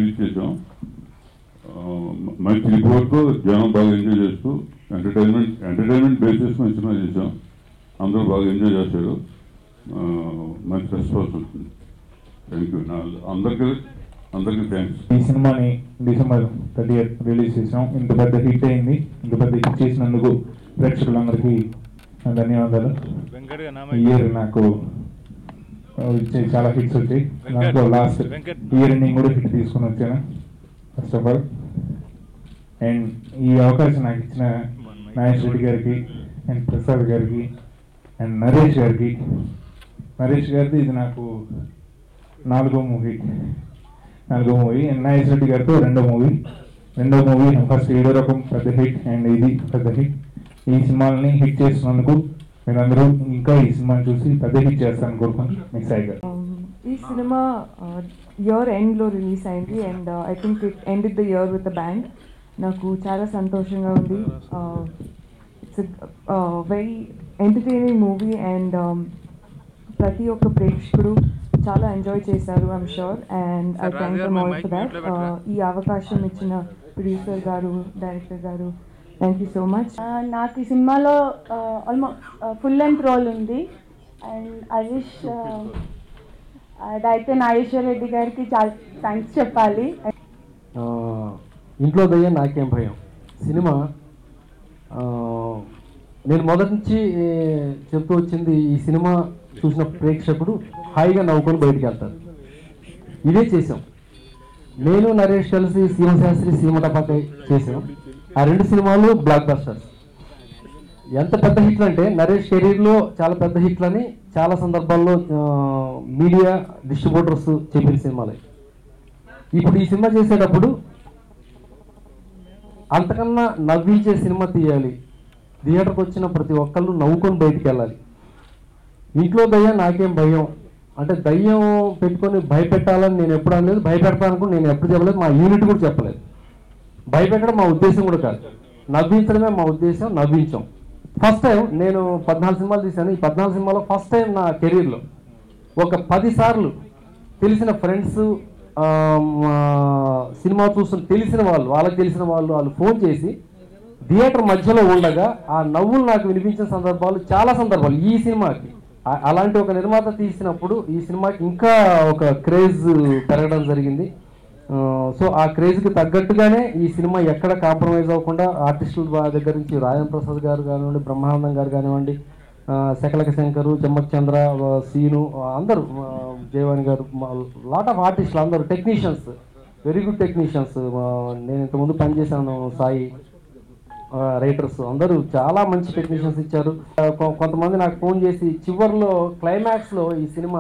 release చేసాం ఆ, మంచి రిపోర్ట్తో జనం బాగా ఎంజాయ్ చేస్తూ ఎంటర్టైన్మెంట్ ఎంటర్టైన్మెంట్ బేస్ చేసుకుని సినిమా చేసాం అందరూ బాగా ఎంజాయ్ చేశారు ఆ, మంచి రెస్పాన్స్ వచ్చింది థ్యాంక్ యూ నా అందరికీ అందరికీ థ్యాంక్స్ ఈ సినిమాని డిసెంబర్ థర్టీ రిలీజ్ చేసాం ఇంత పెద్ద హిట్ అయింది ఇంత పెద్ద హిట్ చేసినందుకు ప్రేక్షకులందరికీ నా ధన్యవాదాలు ఈ ఇయర్ నాకు వచ్చే చాలా హిట్స్ వచ్చాయి దాంట్లో లాస్ట్ ఇయర్ ఎండింగ్ కూడా హిట్ తీసుకొని వచ్చాను ఫస్ట్ ఆఫ్ ఆల్ అండ్ ఈ అవకాశం నాకు ఇచ్చిన నాగేష్ రెడ్డి గారికి అండ్ ప్రసాద్ గారికి అండ్ నరేష్ గారికి నరేష్ గారిది ఇది నాకు నాలుగో మూవీ నాలుగో మూవీ అండ్ నాగేష్ రెడ్డి గారితో రెండో మూవీ రెండో మూవీ ఫస్ట్ ఏదో రకం పెద్ద హిట్ అండ్ ఇది పెద్ద హిట్ ఈ సినిమాలని హిట్ చేసినందుకు మీరందరూ ఇంకా ఈ సినిమాని చూసి పెద్ద హిట్ చేస్తారని కోరుకుంటున్నాను మిక్స్ అయ్యారు Um, ఈ సినిమా ఇయర్ ఎండ్లో రిలీజ్ అయింది and I think it end the year with the band నాకు చాలా సంతోషంగా ఉంది it's very entertaining movie and ప్రతి ఒక్క ప్రేక్షకుడు చాలా ఎంజాయ్ చేశారు I'm sure and I thank them all for that ఈ అవకాశం ఇచ్చిన ప్రొడ్యూసర్ గారు డైరెక్టర్ గారు థ్యాంక్ యూ సో మచ్ ఆ, నాకు ఈ సినిమాలో ఆల్మోస్ట్ ఫుల్ లెంత్ రోల్ ఉంది and I wish director Nageswara Reddy గారికి చాలా థ్యాంక్స్ చెప్పాలి ఆ, ఇంట్లో దయ్యం నాకేం భయం సినిమా ఆ, నేను మొదటి నుంచి ఏ, చెప్తూ వచ్చింది ఈ సినిమా చూసిన ప్రేక్షకుడు హాయిగా నవ్వుకొని బయటికి వెళ్తారు ఇదే చేసాం నేను నరేష్ కలిసి సీమశాస్త్రి సీమటపాకై చేసాం ఆ రెండు సినిమాలు బ్లాక్ బస్టర్స్ ఎంత పెద్ద హిట్లు అంటే నరేష్ కెరీర్లో చాలా పెద్ద హిట్లని చాలా సందర్భాల్లో ఆ, మీడియా డిస్ట్రిబ్యూటర్స్ చెప్పిన సినిమాలే ఇప్పుడు ఈ సినిమా చేసేటప్పుడు అంతకన్నా నవ్వించే సినిమా తీయాలి థియేటర్కి వచ్చిన ప్రతి ఒక్కళ్ళు నవ్వుకొని బయటికి వెళ్ళాలి ఇంట్లో దయ్యం నాకేం భయం అంటే దయ్యం పెట్టుకొని భయపెట్టాలని నేను ఎప్పుడు అనలేదు భయపెడతాను కూడా నేను ఎప్పుడు చెప్పలేదు మా యూనిట్ కూడా చెప్పలేదు భయపెట్టడం మా ఉద్దేశం కూడా కాదు నవ్వించడమే మా ఉద్దేశం నవ్వించాం ఫస్ట్ టైం నేను పద్నాలుగు సినిమాలు తీశాను ఈ పద్నాలుగు సినిమాలో ఫస్ట్ టైం నా కెరీర్లో ఒక పది సార్లు తెలిసిన ఫ్రెండ్స్ సినిమా చూస్తున్న తెలిసిన వాళ్ళు వాళ్ళకి తెలిసిన వాళ్ళు వాళ్ళు ఫోన్ చేసి థియేటర్ మధ్యలో ఉండగా ఆ నవ్వులు నాకు వినిపించిన సందర్భాలు చాలా సందర్భాలు ఈ సినిమాకి ఆ- అలాంటి ఒక నిర్మాత తీసినప్పుడు ఈ సినిమాకి ఇంకా ఒక క్రేజ్ పెరగడం జరిగింది ఆ, సో ఆ క్రేజ్కి తగ్గట్టుగానే ఈ సినిమా ఎక్కడ కాంప్రమైజ్ అవ్వకుండా ఆర్టిస్టుల బా- దగ్గర నుంచి రాజన్ ప్రసాద్ గారు కానివ్వండి బ్రహ్మానందం గారు కానివ్వండి ఆ, శకలక శంకరు చెమ్మక్ చంద్ర ఆ, సీను ఆ, అందరూ ఆ, జయవాణి గారు లాట్ ఆఫ్ ఆర్టిస్టులు అందరూ టెక్నీషియన్స్ వెరీ గుడ్ టెక్నీషియన్స్ నేను ఇంతకుముందు పనిచేశాను సాయి రైటర్స్ అందరూ చాలా మంచి టెక్నీషియన్స్ ఇచ్చారు ఆ, కొ- కొంతమంది నాకు ఫోన్ చేసి చివరిలో క్లైమాక్స్లో ఈ సినిమా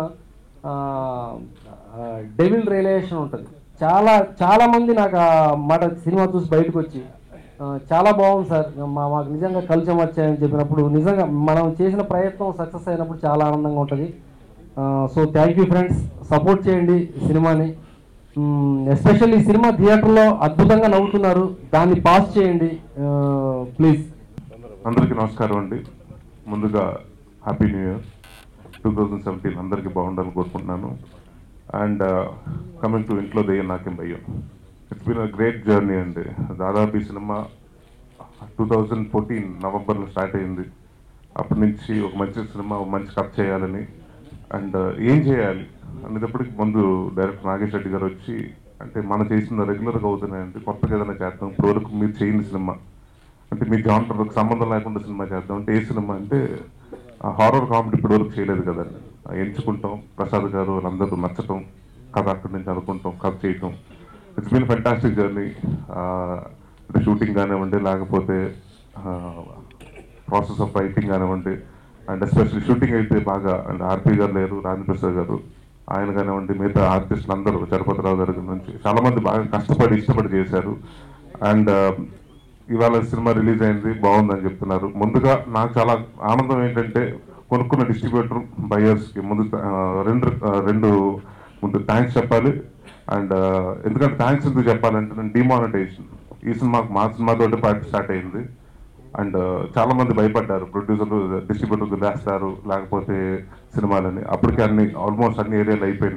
డెవిల్ రియలైజేషన్ ఉంటుంది చాలా చాలా మంది నాకు ఆ మాట సినిమా చూసి బయటకు వచ్చి ఆ, చాలా బాగుంది సార్ మా మాకు నిజంగా కలిసి వచ్చాయని చెప్పినప్పుడు నిజంగా మనం చేసిన ప్రయత్నం సక్సెస్ అయినప్పుడు చాలా ఆనందంగా ఉంటుంది so thank you friends support చేయండి ఈ సినిమాని ఎస్పెషల్లీ ఈ సినిమా థియేటర్లో అద్భుతంగా నవ్వుతున్నారు దాన్ని పాస్ చేయండి ప్లీజ్ అందరికీ నమస్కారం అండి ముందుగా happy new year two thousand seventeen అందరికీ బాగుండాలని కోరుకుంటున్నాను అండ్ కమింగ్ టు ఇంట్లో దెయ్యం నాకేం భయం it's been a great journey అండి దాదాపు ఈ సినిమా టూ థౌజండ్ ఫోర్టీన్ నవంబర్లో స్టార్ట్ అయింది అప్పటి నుంచి ఒక మంచి సినిమా ఒక మంచి కథ చేయాలని అండ్ ఏం చేయాలి అనేటప్పటికి ముందు డైరెక్టర్ నాగేష్ రెడ్డి గారు వచ్చి అంటే మనం చేసిన రెగ్యులర్గా అవుతున్నాయండి కొత్తగా ఏదైనా చేద్దాం ఇప్పుడు వరకు మీరు చేయని సినిమా అంటే మీ జానర్కి సంబంధం లేకుండా సినిమా చేద్దాం అంటే ఏ సినిమా అంటే హారర్ కామెడీ ఇప్పటి వరకు చేయలేదు కదండి ఆ ఎంచుకుంటాం ప్రసాద్ గారు వాళ్ళందరూ నచ్చటం కథ అక్కడి నుంచి అనుకుంటాం కథ చేయటం ఇట్స్ బీన్ ఫెంటాస్టిక్ జర్నీ అంటే షూటింగ్ కానివ్వండి లేకపోతే ప్రాసెస్ ఆఫ్ రైటింగ్ కానివ్వండి అండ్ ఎస్పెషల్లీ షూటింగ్ అయితే బాగా అండ్ ఆర్పి గారు లేరు రాజప్రసాద్ గారు ఆయన కానివ్వండి మిగతా ఆర్టిస్టులు అందరూ చరపతిరావు గారి నుంచి చాలా మంది బాగా కష్టపడి ఇష్టపడి చేశారు అండ్ ఇవాళ సినిమా రిలీజ్ అయింది బాగుందని చెప్తున్నారు ముందుగా నాకు చాలా ఆనందం ఏంటంటే కొనుక్కున్న డిస్ట్రిబ్యూటర్ బయర్స్కి ముందు ఆ, రెండు ఆ, రెండు ముందు థ్యాంక్స్ చెప్పాలి అండ్ ఎందుకంటే థ్యాంక్స్ ఎందుకు చెప్పాలంటే నేను డిమానిటైజేషన్ ఈ సినిమాకు మా సినిమాతో పాటు స్టార్ట్ అయింది అండ్ చాలా మంది భయపడ్డారు ప్రొడ్యూసర్లు డిస్ట్రిబ్యూటర్లు వేస్తారు లేకపోతే సినిమాలని అప్పటికే అన్ని ఆల్మోస్ట్ అన్ని ఏరియాలు అయిపోయినాయి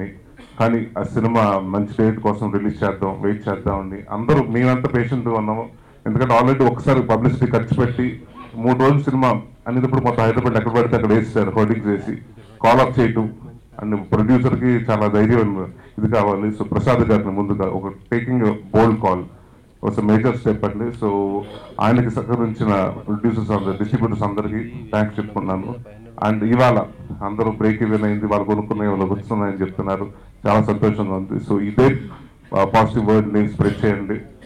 కానీ ఆ సినిమా మంచి డేట్ కోసం రిలీజ్ చేద్దాం వెయిట్ చేద్దాం అని అందరూ మేమంతా పేషెంట్ ఉన్నాము ఎందుకంటే ఆల్రెడీ ఒకసారి పబ్లిసిటీ ఖర్చు పెట్టి మూడు రోజులు సినిమా అనేటప్పుడు మొత్తం హైదరాబాద్ ఎక్కడ పడితే అక్కడ వేసేసారు హోర్డింగ్ చేసి కాల్ అప్ చేయటం అండ్ ప్రొడ్యూసర్కి చాలా ధైర్యం ఇది కావాలి సో ప్రసాద్ గారిని ముందుగా ఒక టేకింగ్ బోల్డ్ కాల్ ఒక మేజర్ స్టెప్ అండి సో ఆయనకి సహకరించిన ప్రొడ్యూసర్స్ అందరు డిస్ట్రిబ్యూటర్స్ అందరికీ థ్యాంక్స్ చెప్పుకున్నాను అండ్ ఇవాళ అందరూ బ్రేక్ ఈవెన్ అయింది వాళ్ళు కొనుక్కునే వాళ్ళు వస్తున్నాయని చెప్తున్నారు చాలా సంతోషంగా ఉంది సో ఇదే పాజిటివ్ వర్డ్ని స్ప్రెడ్ చేయండి